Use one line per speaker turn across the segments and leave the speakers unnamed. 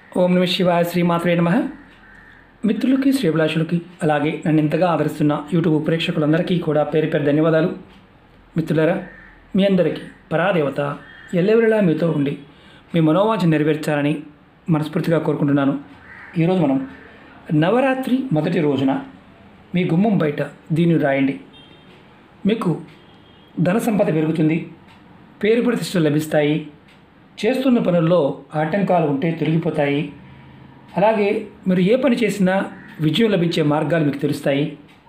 ఓం నమ శివాయ శ్రీమాత్రే నమ మిత్రులకి శ్రీభిలాషులకి అలాగే నన్ను ఇంతగా ఆదరిస్తున్న యూట్యూబ్ ప్రేక్షకులందరికీ కూడా పేరు పేరు ధన్యవాదాలు మిత్రులారా మీ అందరికీ పరాదేవత ఎల్లెవరిలా మీతో ఉండి మీ మనోవాంఛ నెరవేర్చాలని మనస్ఫూర్తిగా కోరుకుంటున్నాను ఈరోజు మనం నవరాత్రి మొదటి రోజున మీ గుమ్మం బయట దీన్ని రాయండి మీకు ధన సంపద పెరుగుతుంది పేరు ప్రతిష్టలు లభిస్తాయి చేస్తున్న పనుల్లో ఆటంకాలు ఉంటే తొలగిపోతాయి అలాగే మీరు ఏ పని చేసినా విజయం లభించే మార్గాలు మీకు తెలుస్తాయి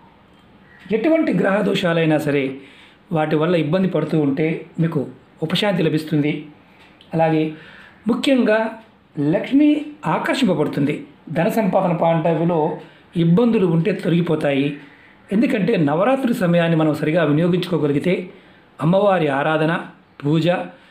ఎటువంటి గ్రహ దోషాలైనా సరే వాటి వల్ల ఇబ్బంది పడుతూ ఉంటే మీకు ఉపశాంతి లభిస్తుంది అలాగే ముఖ్యంగా లక్ష్మి ఆకర్షింపబడుతుంది ధన సంపాదన పాంటవిలో ఇబ్బందులు ఉంటే తొలగిపోతాయి ఎందుకంటే నవరాత్రి సమయాన్ని మనం సరిగా వినియోగించుకోగలిగితే అమ్మవారి ఆరాధన పూజ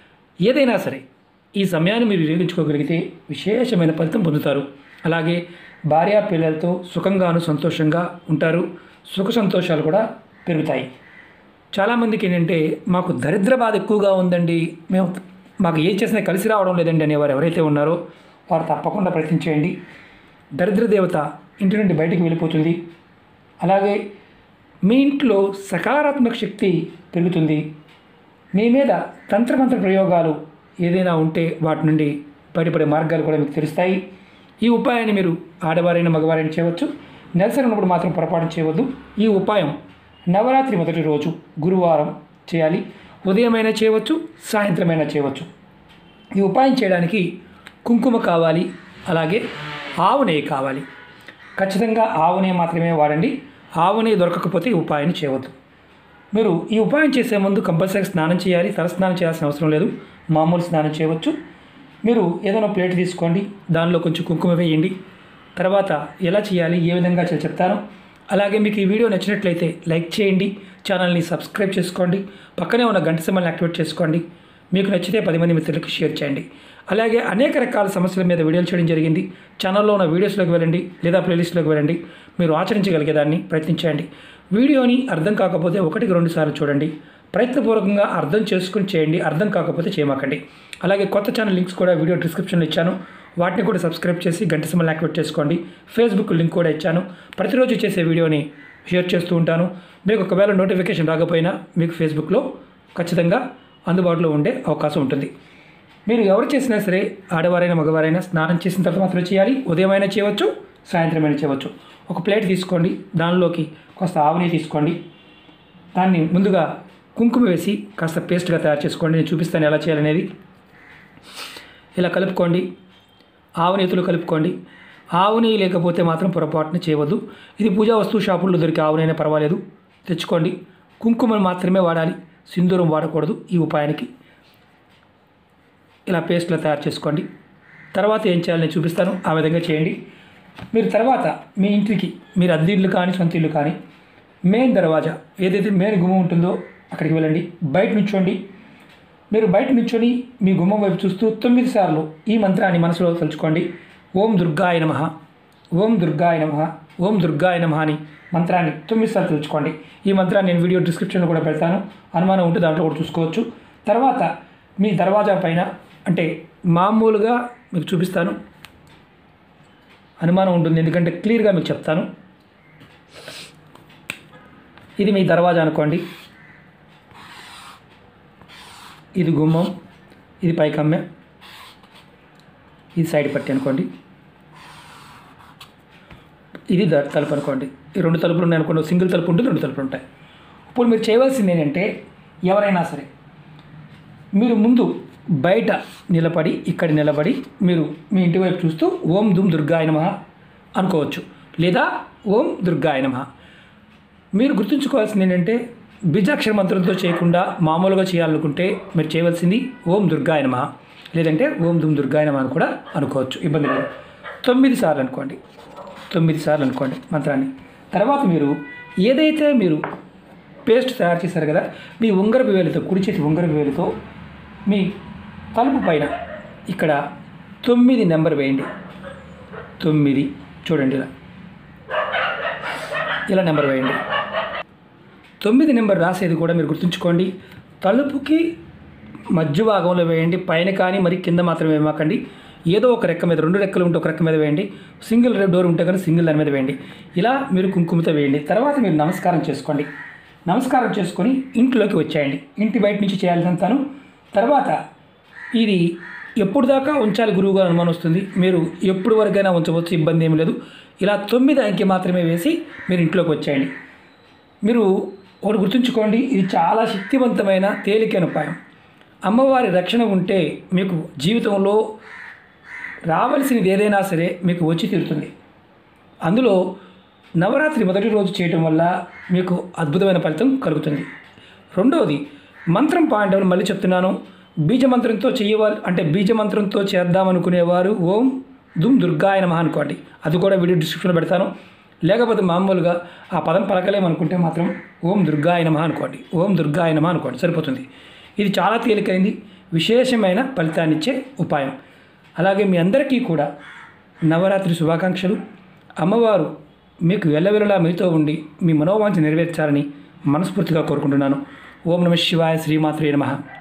ఏదైనా సరే ఈ సమయాన్ని మీరు వినియోగించుకోగలిగితే విశేషమైన ఫలితం పొందుతారు అలాగే భార్యా పిల్లలతో సుఖంగాను సంతోషంగా ఉంటారు సుఖ సంతోషాలు కూడా పెరుగుతాయి చాలామందికి ఏంటంటే మాకు దరిద్ర బాధ ఎక్కువగా ఉందండి మేము మాకు ఏం చేసినా కలిసి రావడం లేదండి అనేవారు ఎవరైతే ఉన్నారో వారు తప్పకుండా ప్రయత్నించేయండి దరిద్ర దేవత ఇంటి నుండి బయటికి వెళ్ళిపోతుంది అలాగే మీ ఇంట్లో సకారాత్మక శక్తి పెరుగుతుంది మీ మీద తంత్రమంత్ర ప్రయోగాలు ఏదైనా ఉంటే వాటి నుండి బయటపడే మార్గాలు కూడా మీకు తెలుస్తాయి ఈ ఉపాయాన్ని మీరు ఆడవారైనా మగవారైనా చేయవచ్చు నెలసరి ఉన్నప్పుడు మాత్రం పొరపాటు చేయవద్దు ఈ ఉపాయం నవరాత్రి మొదటి రోజు గురువారం చేయాలి ఉదయమైనా చేయవచ్చు సాయంత్రమైనా చేయవచ్చు ఈ ఉపాయం చేయడానికి కుంకుమ కావాలి అలాగే ఆవు నెయ్యి కావాలి ఖచ్చితంగా ఆవు నెయ్యి మాత్రమే వాడండి ఆవు నెయ్యి దొరకకపోతే ఈ ఉపాయాన్ని చేయవద్దు మీరు ఈ ఉపాయం చేసే ముందు కంపల్సరీ స్నానం చేయాలి తల స్నానం చేయాల్సిన అవసరం లేదు మామూలు స్నానం చేయవచ్చు మీరు ఏదైనా ప్లేట్ తీసుకోండి దానిలో కొంచెం కుంకుమ వేయండి తర్వాత ఎలా చేయాలి ఏ విధంగా చేయాలో చెప్తాను అలాగే మీకు ఈ వీడియో నచ్చినట్లయితే లైక్ చేయండి ఛానల్ని సబ్స్క్రైబ్ చేసుకోండి పక్కనే ఉన్న గంట సింబల్ని యాక్టివేట్ చేసుకోండి మీకు నచ్చితే పది మంది మిత్రులకు షేర్ చేయండి అలాగే అనేక రకాల సమస్యల మీద వీడియోలు చేయడం జరిగింది ఛానల్లో ఉన్న వీడియోస్లోకి వెళ్ళండి లేదా ప్లేలిస్ట్లోకి వెళ్ళండి మీరు ఆచరించగలిగేదాన్ని ప్రయత్నించండి వీడియోని అర్థం కాకపోతే ఒకటికి రెండు సార్లు చూడండి ప్రయత్నపూర్వకంగా అర్థం చేసుకుని చేయండి అర్థం కాకపోతే చేయమాకండి అలాగే కొత్త ఛానల్ లింక్స్ కూడా వీడియో డిస్క్రిప్షన్లో ఇచ్చాను వాటిని కూడా సబ్స్క్రైబ్ చేసి గంట సింబల్ యాక్టివేట్ చేసుకోండి ఫేస్బుక్ లింక్ కూడా ఇచ్చాను ప్రతిరోజు చేసే వీడియోని షేర్ చేస్తూ ఉంటాను మీకు ఒకవేళ నోటిఫికేషన్ రాకపోయినా మీకు ఫేస్బుక్లో ఖచ్చితంగా అందుబాటులో ఉండే అవకాశం ఉంటుంది మీరు ఎవరు చేసినా సరే ఆడవారైనా మగవారైనా స్నానం చేసిన తర్వాత మాత్రం చేయాలి ఉదయమైనా చేయవచ్చు సాయంత్రమైనా చేయవచ్చు ఒక ప్లేట్ తీసుకోండి దానిలోకి కాస్త ఆవుని తీసుకోండి దాన్ని ముందుగా కుంకుమ వేసి కాస్త పేస్ట్గా తయారు చేసుకోండి నేను చూపిస్తాను ఎలా చేయాలనేది ఇలా కలుపుకోండి ఆవు నెయ్యిలో కలుపుకోండి ఆవు నెయ్యి లేకపోతే మాత్రం పొరపాటున చేయవద్దు ఇది పూజా వస్తువు షాపుల్లో దొరికే ఆవు నెయ్యినా పర్వాలేదు తెచ్చుకోండి కుంకుమను మాత్రమే వాడాలి సింధూరం వాడకూడదు ఈ ఉపాయానికి ఇలా పేస్ట్లో తయారు చేసుకోండి తర్వాత ఏం చేయాలో నేను చూపిస్తాను ఆ విధంగా చేయండి మీరు తర్వాత మీ ఇంటికి మీరు అద్దె ఇల్లు కానీ సొంత ఇల్లు కానీ మెయిన్ దర్వాజా ఏదైతే మెయిన్ గుమ్మం ఉంటుందో అక్కడికి వెళ్ళండి బయట నుంచోండి మీరు బయట నుంచొని మీ గుమ్మం వైపు చూస్తూ తొమ్మిది సార్లు ఈ మంత్రాన్ని మనసులో తలుచుకోండి ఓం దుర్గాయ నమ ఓం దుర్గాయ నమ ఓం దుర్గాయ నమ అని మంత్రాన్ని తొమ్మిది సార్లు తలుచుకోండి ఈ మంత్రాన్ని నేను వీడియో డిస్క్రిప్షన్లో కూడా పెడతాను అనుమానం ఉంటే దాంట్లో కూడా చూసుకోవచ్చు తర్వాత మీ దర్వాజా పైన అంటే మామూలుగా మీకు చూపిస్తాను అనుమానం ఉంటుంది ఎందుకంటే క్లియర్గా మీకు చెప్తాను ఇది మీ దర్వాజా అనుకోండి ఇది గుమ్మం ఇది పైకమ్మె ఇది సైడ్ పట్టి అనుకోండి ఇది ద తలుపు అనుకోండి ఈ రెండు తలుపులు ఉన్నాయి అనుకోండి సింగిల్ తలుపు ఉంటుంది రెండు తలుపులు ఉంటాయి ఇప్పుడు మీరు చేయవలసింది ఏంటంటే ఎవరైనా సరే మీరు ముందు బయట నిలబడి ఇక్కడ నిలబడి మీరు మీ ఇంటి వైపు చూస్తూ ఓం దుమ్ దుర్గాయ నమ అనుకోవచ్చు లేదా ఓం దుర్గాయ నమ మీరు గుర్తుంచుకోవాల్సింది ఏంటంటే బీజాక్షర మంత్రంతో చేయకుండా మామూలుగా చేయాలనుకుంటే మీరు చేయవలసింది ఓం దుర్గాయ నమ లేదంటే ఓం దుమ్ దుర్గాయ నమ అని కూడా అనుకోవచ్చు ఇబ్బంది లేదు తొమ్మిది సార్లు అనుకోండి తొమ్మిది సార్లు అనుకోండి మంత్రాన్ని తర్వాత మీరు ఏదైతే మీరు పేస్ట్ తయారు చేశారు కదా మీ ఉంగరపు వేలుతో కుడి చేతి ఉంగరపు వేలుతో మీ తలుపు పైన ఇక్కడ తొమ్మిది నెంబర్ వేయండి తొమ్మిది చూడండి ఇలా ఇలా నెంబర్ వేయండి తొమ్మిది నెంబర్ రాసేది కూడా మీరు గుర్తుంచుకోండి తలుపుకి మధ్య భాగంలో వేయండి పైన కానీ మరి కింద మాత్రం వేయమాకండి ఏదో ఒక రెక్క మీద రెండు రెక్కలు ఉంటే ఒక రెక్క మీద వేయండి సింగిల్ డోర్ ఉంటే కనుక సింగిల్ దాని మీద వేయండి ఇలా మీరు కుంకుమతో వేయండి తర్వాత మీరు నమస్కారం చేసుకోండి నమస్కారం చేసుకొని ఇంట్లోకి వచ్చేయండి ఇంటి బయట నుంచి చేయాల్సినంతాను తర్వాత ఇది ఎప్పుడు దాకా ఉంచాలి గురువుగా అనుమానం వస్తుంది మీరు ఎప్పుడు వరకైనా ఉంచవచ్చు ఇబ్బంది ఏమి లేదు ఇలా తొమ్మిది అంకె మాత్రమే వేసి మీరు ఇంట్లోకి వచ్చేయండి మీరు ఒకటి గుర్తుంచుకోండి ఇది చాలా శక్తివంతమైన తేలికైన ఉపాయం అమ్మవారి రక్షణ ఉంటే మీకు జీవితంలో రావలసినది ఏదైనా సరే మీకు వచ్చి తీరుతుంది అందులో నవరాత్రి మొదటి రోజు చేయటం వల్ల మీకు అద్భుతమైన ఫలితం కలుగుతుంది రెండవది మంత్రం పాయింట్ అని మళ్ళీ చెప్తున్నాను బీజ మంత్రంతో చేయవాలి అంటే బీజ మంత్రంతో చేద్దామనుకునేవారు ఓం దుమ్ దుర్గాయ నమః అనుకోండి అది కూడా వీడియో డిస్క్రిప్షన్లో పెడతాను లేకపోతే మామూలుగా ఆ పదం పలకలేమనుకుంటే మాత్రం ఓం దుర్గాయ నమః అనుకోండి ఓం దుర్గాయ నమః అనుకోండి సరిపోతుంది ఇది చాలా తేలికైంది విశేషమైన ఫలితాన్నిచ్చే ఉపాయం అలాగే మీ అందరికీ కూడా నవరాత్రి శుభాకాంక్షలు అమ్మవారు మీకు వెళ్ళవెళ్ళలా మీతో ఉండి మీ మనోవాంఛ నెరవేర్చాలని మనస్ఫూర్తిగా కోరుకుంటున్నాను ఓం నమ శివాయ శ్రీమాత్రే నమః